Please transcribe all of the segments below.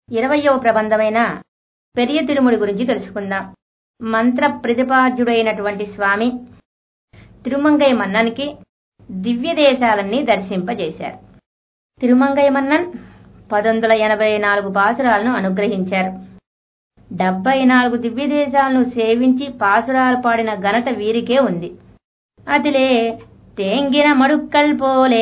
ఇరవయవ ప్రబంధమైన పెరియ తిరుముడి గురించి తెలుసుకుందాం మంత్ర ప్రతిపాద్యుడైనటువంటి స్వామి తిరుమంగై మన్నన్కి దివ్య దేశాలన్నీ దర్శింపజేశారు తిరుమంగై మన్నన్ పదొందల ఎనభై నాలుగు పాసురాలను అనుగ్రహించారు డెబ్బై నాలుగు దివ్య దేశాలను సేవించి పాసురాలు పాడిన ఘనత వీరికే ఉంది అదిలే తేంగిన మడుక్కల్ పోలే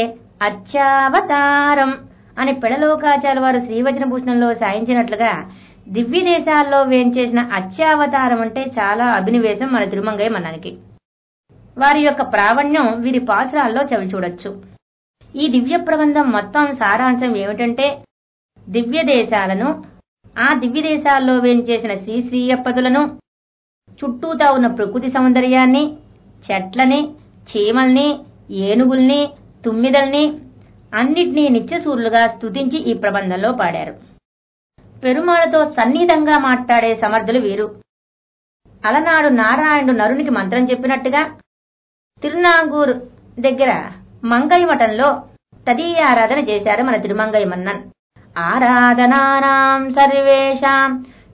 అచ్చావతారం అని పెడలోకాచార్య వారు శ్రీవచన భూషణంలో సాయించినట్లుగా దివ్య దేశాల్లో వేంచేసిన అత్యావతారం అంటే చాలా అభినివేశం మన తిరుమంగయ్య మన్నానికి వారి యొక్క ప్రావణ్యం వీరి పాసురాల్లో చవి చూడొచ్చు ఈ దివ్య ప్రబంధం మొత్తం సారాంశం ఏమిటంటే దివ్య దేశాలను ఆ దివ్య దేశాల్లో వేంచేసిన శ్రీశ్రీయ పదులను చుట్టూతా ఉన్న ప్రకృతి సౌందర్యాన్ని చెట్లని చీమల్ని ఏనుగుల్ని తుమ్మిదల్ని అన్నిటినీ నిత్యసూరులుగా స్తుతించి ఈ ప్రబంధంలో పాడారు పెరుమాళతో సన్నిహితంగా మాట్లాడే సమర్థులు వీరు అలనాడు నారాయణుడు నరునికి మంత్రం చెప్పినట్టుగా తిరునాంగూర్ దగ్గర మంగయ్య మఠంలో తదీయ ఆరాధన చేశారు మన తిరుమంగయ్య మన్నన్ ఆరాధనానాం సర్వేషాం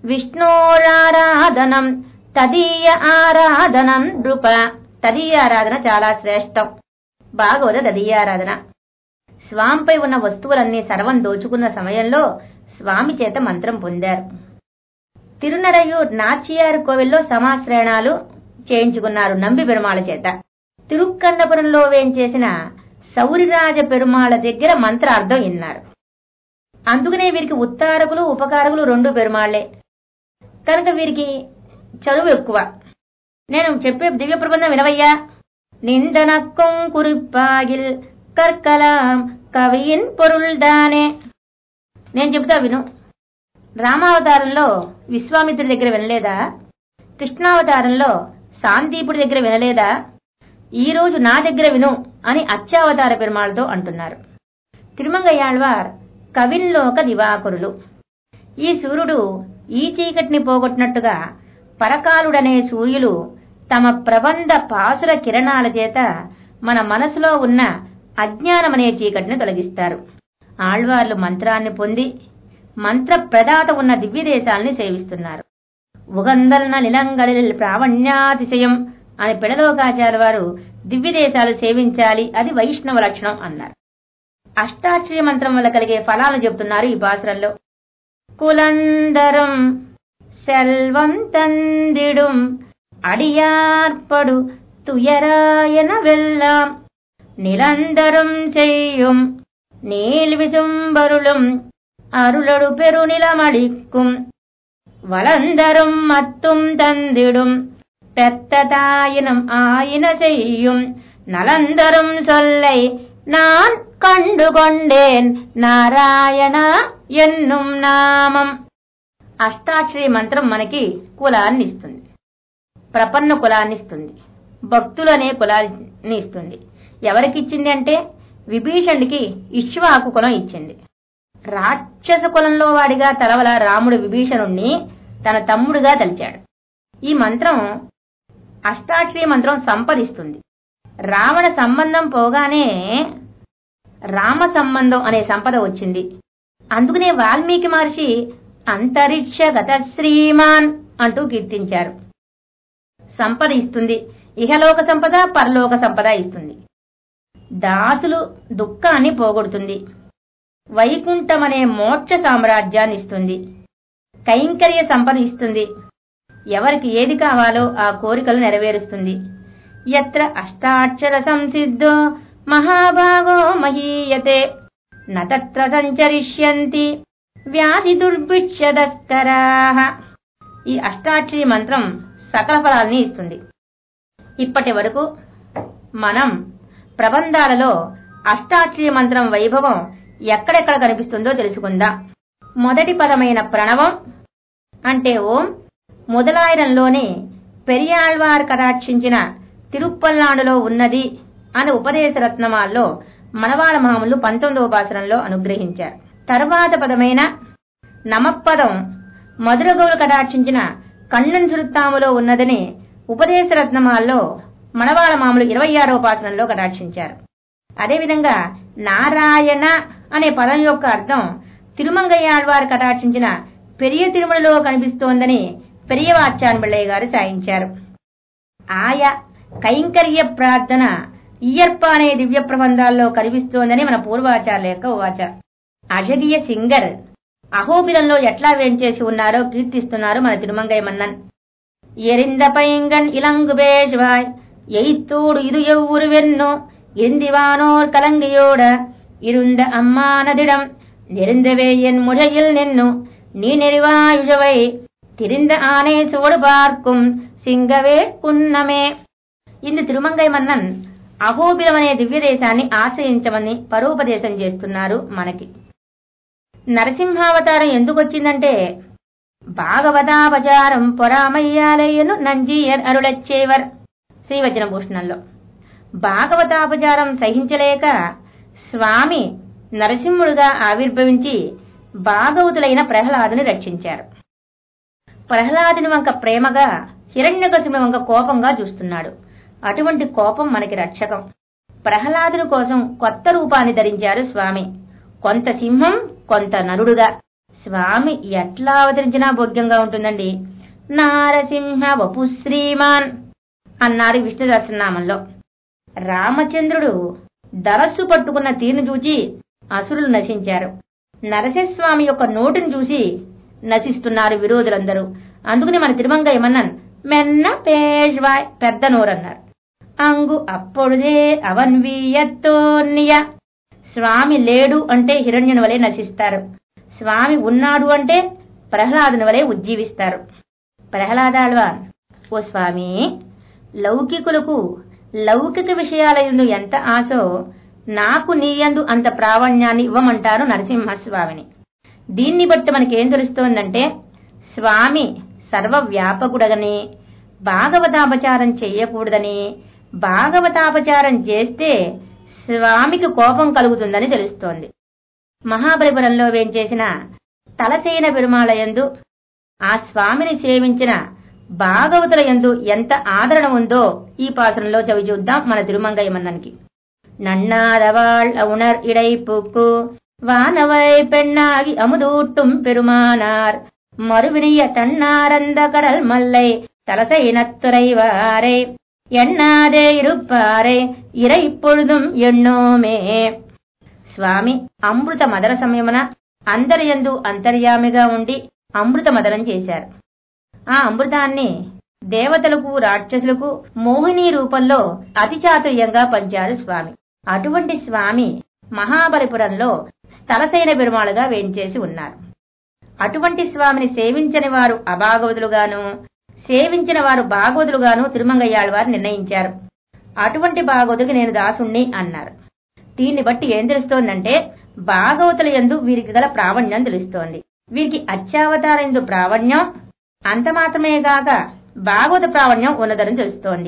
విష్ణోరారాధనం తదీయ ఆరాధనం నృప తదీయ ఆరాధన చాలా శ్రేష్టం భాగవత తదీయారాధన స్వామిపై ఉన్న వస్తువులన్నీ సర్వం దోచుకున్న సమయంలో స్వామి చేత మంత్రం పొందారు తిరునరయూర్ నాచియారు కోవిల్లో సమాశ్రయణాలు చేయించుకున్నారు నంబి పెరుమాళ చేత తిరుక్కన్నపురంలో వేంచేసిన సౌరిరాజ పెరుమాళ దగ్గర మంత్రార్థం ఇన్నారు అందుకనే వీరికి ఉత్తారకులు ఉపకారకులు రెండు పెరుమాళ్లే కనుక వీరికి చదువు ఎక్కువ నేను చెప్పే దివ్య ప్రబంధం వినవయ్యా నిందనక్కం కురిపాగిల్ కర్కలాం కవియిన్ పొరుల్దానే నేను చెబుతా విను రామావతారంలో విశ్వామిత్రుడి దగ్గర వినలేదా కృష్ణావతారంలో సాందీపుడి దగ్గర వినలేదా ఈ రోజు నా దగ్గర విను అని అత్యావతార పెరుమాళతో అంటున్నారు తిరుమంగయ్యాళ్వార్ కవిన్లోక దివాకరులు ఈ సూర్యుడు ఈ చీకటిని పోగొట్టినట్టుగా పరకాలుడనే సూర్యులు తమ ప్రబంధ పాసుర కిరణాల చేత మన మనసులో ఉన్న అజ్ఞానమనే చీకటిని తొలగిస్తారు ఆళ్వార్లు మంత్రాన్ని పొంది మంత్ర ప్రదాత ఉన్న దివ్య దేశాల్ని సేవిస్తున్నారు ఉగందల్న నిలంగళిల్ ప్రావణ్యాతిశయం అని పెడలోకాచార్య వారు దివ్య దేశాలు సేవించాలి అది వైష్ణవ లక్షణం అన్నారు అష్టాక్షరి మంత్రం వల్ల కలిగే ఫలాలు చెబుతున్నారు ఈ పాసురంలో కులందరం సెల్వం తందిడుం అడియార్పడు తుయరాయన వెల్లాం నిరంతరం செய்யும் நீல்விசும்பருளும் அருளடு பெருநிலமளிக்கும் வளந்தரும் மத்தும் தந்திடும் பெத்ததாயினும் ஆயின செய்யும் நலந்தரும் சொல்லை நான் கண்டு கொண்டேன் నారాయణ ఎన్నుం నామం అష్టాక్షరి మంత్రం మనకి కులాన్ని ఇస్తుంది ప్రపన్న కులాన్ని ఇస్తుంది భక్తులు అనే కులాన్ని ఇస్తుంది ఎవరికిచ్చింది అంటే విభీషణుడికి ఇక్ష్వాకు కులం ఇచ్చింది రాక్షస కులంలో వాడిగా తలవల రాముడు విభీషణుణ్ణి తన తమ్ముడుగా తలిచాడు ఈ మంత్రం అష్టాక్షరి మంత్రం సంపదిస్తుంది రావణ సంబంధం పోగానే రామ సంబంధం అనే సంపద వచ్చింది అందుకనే వాల్మీకి మహర్షి అంతరిక్ష గత శ్రీమాన్ అంటూ కీర్తించారు సంపద ఇస్తుంది ఇహలోక సంపద పరలోక సంపద ఇస్తుంది దాసులు దుఃఖాన్ని పోగొడుతుంది వైకుంఠమనే మోక్ష సామ్రాజ్యాన్ని ఇస్తుంది కైంకర్య సంపద ఇస్తుంది ఎవరికి ఏది కావాలో ఆ కోరికలు నెరవేరుస్తుంది ఎత్ర అష్టాక్షర సంసిద్ధో మహాభాగో మహీయతే నత్ర సంచరిష్యంతి వ్యాధి దుర్భిక్షదస్కరా ఈ అష్టాక్షరి మంత్రం సకల ఫలాల్ని ఇస్తుంది ఇప్పటి వరకు మనం ప్రబంధాలలో అష్టాక్షరి మంత్రం వైభవం ఎక్కడెక్కడ కనిపిస్తుందో తెలుసుకుందాం మొదటి పదమైన ప్రణవం అంటే ఓం మొదలాయనంలోని పెరియాళ్వార్ కటాక్షించిన తిరుప్పల్నాడులో ఉన్నది అని ఉపదేశ రత్నమాల్లో మనవాళ మహాములు పంతొమ్మిదవ పాసరంలో అనుగ్రహించారు తర్వాత పదమైన నమప్పదం మధురగౌలు కటాక్షించిన కಣ್ಣన్ సురుత్తాములో ఉన్నదని ఉపదేశ రత్నమాల్లో మనవాళ మామూలు ఇరవై ఆరవ పాసనంలో కటాక్షించారు అదేవిధంగా నారాయణ అనే పదం యొక్క అర్థం తిరుమంగయ్యాళ్వారు కటాక్షించిన పెరియ తిరుమలలో కనిపిస్తోందని పెరియవాచాన్ పిళ్ళయ్య గారు సాయించారు ఆయా కైంకర్య ప్రార్థన ఇయ్యర్ప అనే దివ్య ప్రబంధాల్లో కనిపిస్తోందని మన పూర్వాచార్యుల యొక్క ఉవాచ అజగియ సింగర్ అహోబిలంలో ఎట్లా వేంచేసి ఉన్నారో కీర్తిస్తున్నారు మన తిరుమంగయ్య మన్నన్ எரிந்த பைங்கண் இலங்கு பேசுவாய் எய்த்தோடு இது எவ்வொரு வெண்ணோ இருந்திவானோர் கலங்கியோட இருந்த அம்மானதிடம் நெருந்தவே என் முறையில் நின்னு நீ நெறிவாயுழவை திரிந்த ஆனை சோடு பார்க்கும் సింగవే పున్నమే ఇందు తిరుమంగై మన్నన్ అహోబిలం అనే దివ్య దేశాన్ని ఆశ్రయించమని పరోపదేశం చేస్తున్నారు మనకి నరసింహావతారం ఎందుకు వచ్చిందంటే భాగవతాపచారం పొరామయ్యాలయ్యను నంజీయర్ అరుళచ్చేవర్ శ్రీవచన భూషణంలో భాగవతాపచారం సహించలేక స్వామి నరసింహుడుగా ఆవిర్భవించి భాగవతులైన ప్రహ్లాదుని రక్షించారు ప్రహ్లాదుని వంక ప్రేమగా హిరణ్యకశిపుని వంక కోపంగా చూస్తున్నాడు అటువంటి కోపం మనకి రక్షకం ప్రహ్లాదుని కోసం కొత్త రూపాన్ని ధరించారు స్వామి కొంత సింహం కొంత నరుడుగా స్వామి ఎట్లా అవతరించినా భోగ్యంగా ఉంటుందండి నారసింహ వపు శ్రీమాన్ అన్నారు విష్ణు సహస్రనామంలో రామచంద్రుడు దరస్సు పట్టుకున్న తీరును చూచి అసురులు నశించారు నరసింహస్వామి యొక్క నోటిని చూసి నశిస్తున్నారు విరోధులందరూ అందుకని మన తిరుమంగ ఏమన్నాను మెన్న పేష్వాయ్ పెద్ద నోరన్నారు అంగు అప్పుడుదే అవన్వీయత్తోన్య స్వామి లేడు అంటే హిరణ్యుని వలె నశిస్తారు స్వామి ఉన్నాడు అంటే ప్రహ్లాదుని వలె ఉజ్జీవిస్తారు ప్రహ్లాదాళ్వాన్ ఓ స్వామి లౌకికులకు లౌకిక విషయాలయందు ఎంత ఆశో నాకు నీయందు అంత ప్రావణ్యాన్ని ఇవ్వమంటారు నరసింహస్వామిని దీన్ని బట్టి మనకేం తెలుస్తోందంటే స్వామి సర్వవ్యాపకుడగని భాగవతాపచారం చెయ్యకూడదని భాగవతాపచారం చేస్తే స్వామికి కోపం కలుగుతుందని తెలుస్తోంది మహాబలిపురంలో వేంచేసిన తలసేన పెరుమాళయందు ఆ స్వామిని సేవించిన భాగవతుల యందు ఎంత ఆదరణ ఉందో ఈ పాసనంలో చవి చూద్దాం మన తిరుమంగయ్య మన్ననికి நன்னாதவாள் உணர் இடைப்புக்கு வானவை பெண்ணாகி அமுதூட்டும் பெருமானார் மறுவினிய தன்னாரந்த கடல் மல்லை தலசைனத்துறைவாரை எண்ணாதே இருப்பாரை இறை பொழுதும் ఎన్నోమే స్వామి అమృత మదన సమయమున అందరియందు అంతర్యామిగా ఉండి అమృత మదనం చేశారు ఆ అమృతాన్ని దేవతలకు రాక్షసులకు మోహిని రూపంలో అతి చాతుర్యంగా పంచారు స్వామి అటువంటి స్వామి మహాబలిపురంలో స్థలసైన పెరుమాళుగా వేంచేసి ఉన్నారు అటువంటి స్వామిని సేవించని వారు అభాగవతులుగాను సేవించిన వారు భాగవతులుగాను తిరుమంగయ్యాళ్ వారు నిర్ణయించారు అటువంటి భాగవతుడికి నేను దాసుణ్ణి అన్నారు దీన్ని బట్టి ఏం తెలుస్తోందంటే భాగవతుల యందు వీరికి గల ప్రావణ్యం తెలుస్తోంది వీరికి అత్యావతార ఎందు ప్రావణ్యం అంత మాత్రమే గాక భాగవత ప్రావణ్యం ఉన్నదని తెలుస్తోంది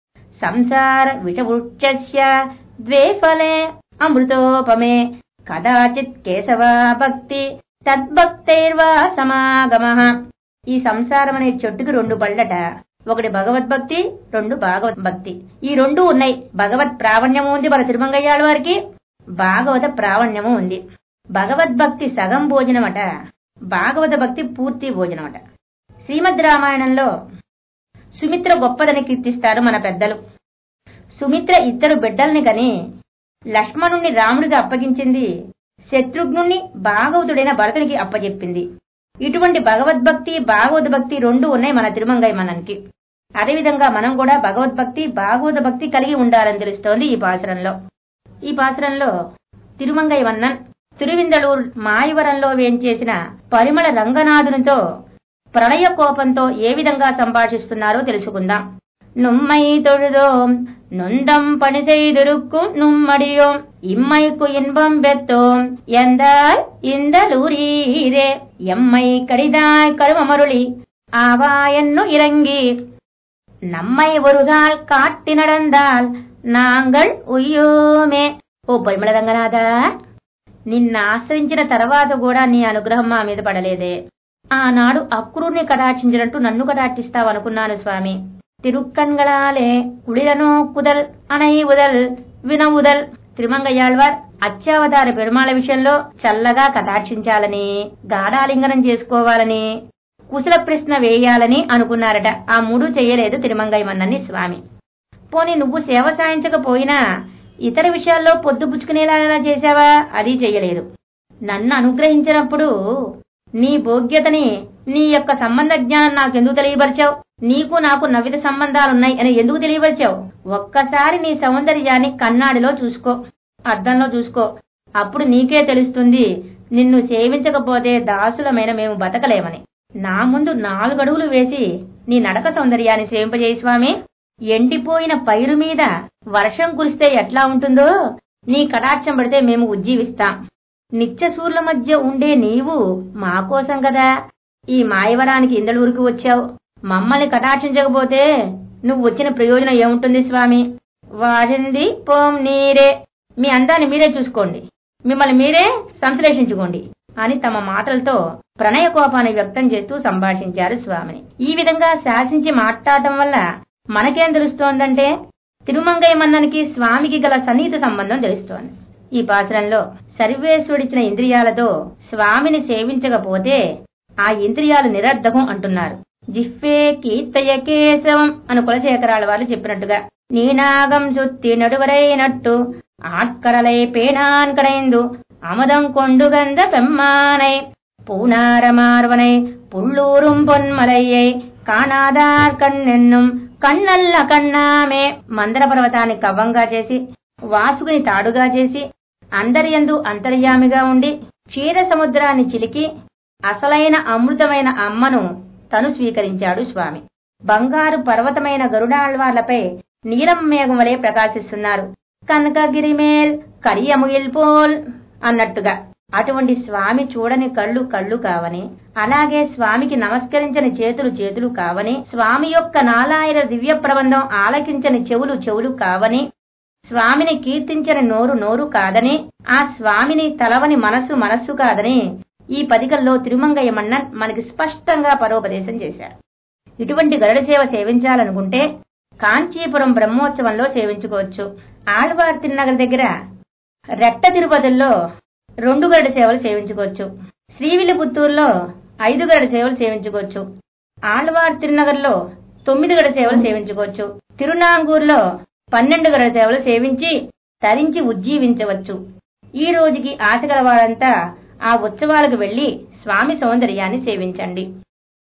సంసార విషవృక్షస్య ద్వే ఫలే అమృతోపమే కదాచిత్ కేశవా భక్తి తద్భక్తైర్వా సమాగమ ఈ సంసారం అనే చెట్టుకి రెండు పళ్ళట ఒకటి భగవద్భక్తి రెండు భాగవత్ భక్తి ఈ రెండు ఉన్నాయి భగవత్ ప్రావణ్యము ఉంది మన తిరుమంగయ్యాళ్ళ వారికి భాగవత ప్రావణ్యము ఉంది భగవద్భక్తి సగం భోజనమట భాగవత భక్తి పూర్తి భోజనమట శ్రీమద్ రామాయణంలో సుమిత్ర గొప్పదని కీర్తిస్తారు మన పెద్దలు సుమిత్ర ఇద్దరు బిడ్డల్ని గని లక్ష్మణుణ్ణి రాముడికి అప్పగించింది శత్రుఘ్నుణ్ణి భాగవతుడైన భరతునికి అప్పచెప్పింది ఇటువంటి భగవద్భక్తి భాగవత భక్తి రెండు ఉన్నాయి మన తిరుమంగయ్య మనంకి అదేవిధంగా మనం కూడా భగవద్భక్తి భాగవత భక్తి కలిగి ఉండాలని తెలుస్తోంది ఈ పాసురంలో ఈ పాసురంలో తిరుమంగయ్య వన్నన్ తిరువిందలూరు మాయవరంలో వేంచేసిన పరిమళ రంగనాథునితో ప్రళయ కోపంతో ఏ విధంగా సంభాషిస్తున్నారో తెలుసుకుందాం నుమ్మై தொழுதோம் நொந்தம் பணி செய்திருக்கும் நும்மடியோம் இம்மைக்கு இன்பம் பெத்தோம் எந்தால் இந்த லூரீரே எம்மை கடிதாய் கருமமருளி ஆவாயன்னு இறங்கி நம்மை ஒருகால் காட்டி நடந்தால் நாங்கள் ఉయ్యోమే ఓ పరిమళ రంగనాథ నిన్న ఆశ్రయించిన తర్వాత కూడా నీ అనుగ్రహం మా మీద పడలేదే ఆనాడు అక్రూర్ని కటాక్షించినట్టు నన్ను కటాక్షిస్తావనుకున్నాను స్వామి తిరుక్కన్గళాలే కుళిరనో కుదల్ అణై ఉదల్ వినవుదల్ తిరుమంగయ్యాళ్వార్ అత్యావతార పెరుమాళ విషయంలో చల్లగా కటాక్షించాలని గాఢాలింగనం చేసుకోవాలని కుశల ప్రశ్న వేయాలని అనుకున్నారట ఆ మూడు చెయ్యలేదు తిరుమంగయ్యమన్నని స్వామి పోనీ నువ్వు సేవ సాయించకపోయినా ఇతర విషయాల్లో పొద్దుపుచ్చుకునేలా ఎలా చేశావా అది చెయ్యలేదు నన్ను అనుగ్రహించినప్పుడు నీ భోగ్యతని నీ యొక్క సంబంధ జ్ఞానం నాకెందుకు తెలియపరిచావు నీకు నాకు నవిధ సంబంధాలున్నాయి అని ఎందుకు తెలియపరిచావు ఒక్కసారి నీ సౌందర్యాన్ని కన్నాడిలో చూసుకో అద్దంలో చూసుకో అప్పుడు నీకే తెలుస్తుంది నిన్ను సేవించకపోతే దాసులమైన మేము బతకలేమని నా ముందు నాలుగడుగులు వేసి నీ నడక సౌందర్యాన్ని సేవింపజేయి స్వామి ఎండిపోయిన పైరు మీద వర్షం కురిస్తే ఎట్లా ఉంటుందో నీ కటాక్షం పడితే మేము ఉజ్జీవిస్తాం నిత్య సూర్యుల మధ్య ఉండే నీవు మా కోసం కదా ఈ మాయవరానికి ఇందలూరికి వచ్చావు మమ్మల్ని కటాక్షించకపోతే నువ్వు వచ్చిన ప్రయోజనం ఏముంటుంది స్వామి వాడింది పోం నీరే మీ అందాన్ని మీరే చూసుకోండి మిమ్మల్ని మీరే సంశ్లేషించుకోండి అని తమ మాటలతో ప్రణయ కోపాన్ని వ్యక్తం చేస్తూ సంభాషించారు స్వామిని ఈ విధంగా శాసించి మాట్లాడటం వల్ల మనకేం తెలుస్తోందంటే తిరుమంగయ్య మన్ననికి స్వామికి గల సన్నిహిత సంబంధం తెలుస్తోంది ఈ పాసురంలో సర్వేశ్వరుడిచ్చిన ఇంద్రియాలతో స్వామిని సేవించకపోతే ఆ ఇంద్రియాలు నిరర్ధకం అంటున్నారు జిఫ్ఫే కీర్తయ కేశవం అని కులశేఖరాల వాళ్ళు చెప్పినట్టుగా నీనాగం సుత్తి నడువరైనట్టు ఆట్కరలై పేనాన్ కరైందు అమదం కొండుగంద పెమ్మానై பூனாரமார்வனை புள்ளூரும் பொன்மலையை కాణాదార్ కన్నెన్నుం కన్నల్ల కన్నామే మందర పర్వతాన్ని కవ్వంగా చేసి వాసుకుని తాడుగా చేసి అందరియందు అంతర్యామిగా ఉండి క్షీర సముద్రాన్ని చిలికి అసలైన అమృతమైన అమ్మను తను స్వీకరించాడు స్వామి బంగారు పర్వతమైన గరుడాళ్వార్లపై నీలం మేఘం వలె ప్రకాశిస్తున్నారు కనకగిరిమేల్ కరియముగిల్పోల్ అన్నట్టుగా అటువంటి స్వామి చూడని కళ్ళు కళ్ళు కావని అలాగే స్వామికి నమస్కరించని చేతులు చేతులు కావని స్వామి యొక్క నాలాయిర దివ్య ప్రబంధం ఆలకించని చెవులు చెవులు కావని స్వామిని కీర్తించని నోరు నోరు కాదని ఆ స్వామిని తలవని మనస్సు మనస్సు కాదని ఈ పదికల్లో తిరుమంగయ్య మన్నన్ మనకి స్పష్టంగా పరోపదేశం చేశారు ఇటువంటి గరుడ సేవ సేవించాలనుకుంటే కాంచీపురం బ్రహ్మోత్సవంలో సేవించుకోవచ్చు ఆళ్వార్ తిరునగర్ దగ్గర రెట్ట తిరుపతిలో రెండు గరుడ సేవలు సేవించుకోవచ్చు శ్రీవిల్లిపుత్తూరులో ఐదు గరుడ సేవలు సేవించుకోవచ్చు ఆళ్వార్ తిరునగర్లో తొమ్మిది గరుడ సేవలు సేవించుకోవచ్చు తిరునాంగూరులో పన్నెండు గరుడ సేవలు సేవించి తరించి ఉజ్జీవించవచ్చు ఈ రోజుకి ఆశ గల వారంతా ఆ ఉత్సవాలకు వెళ్లి స్వామి సౌందర్యాన్ని సేవించండి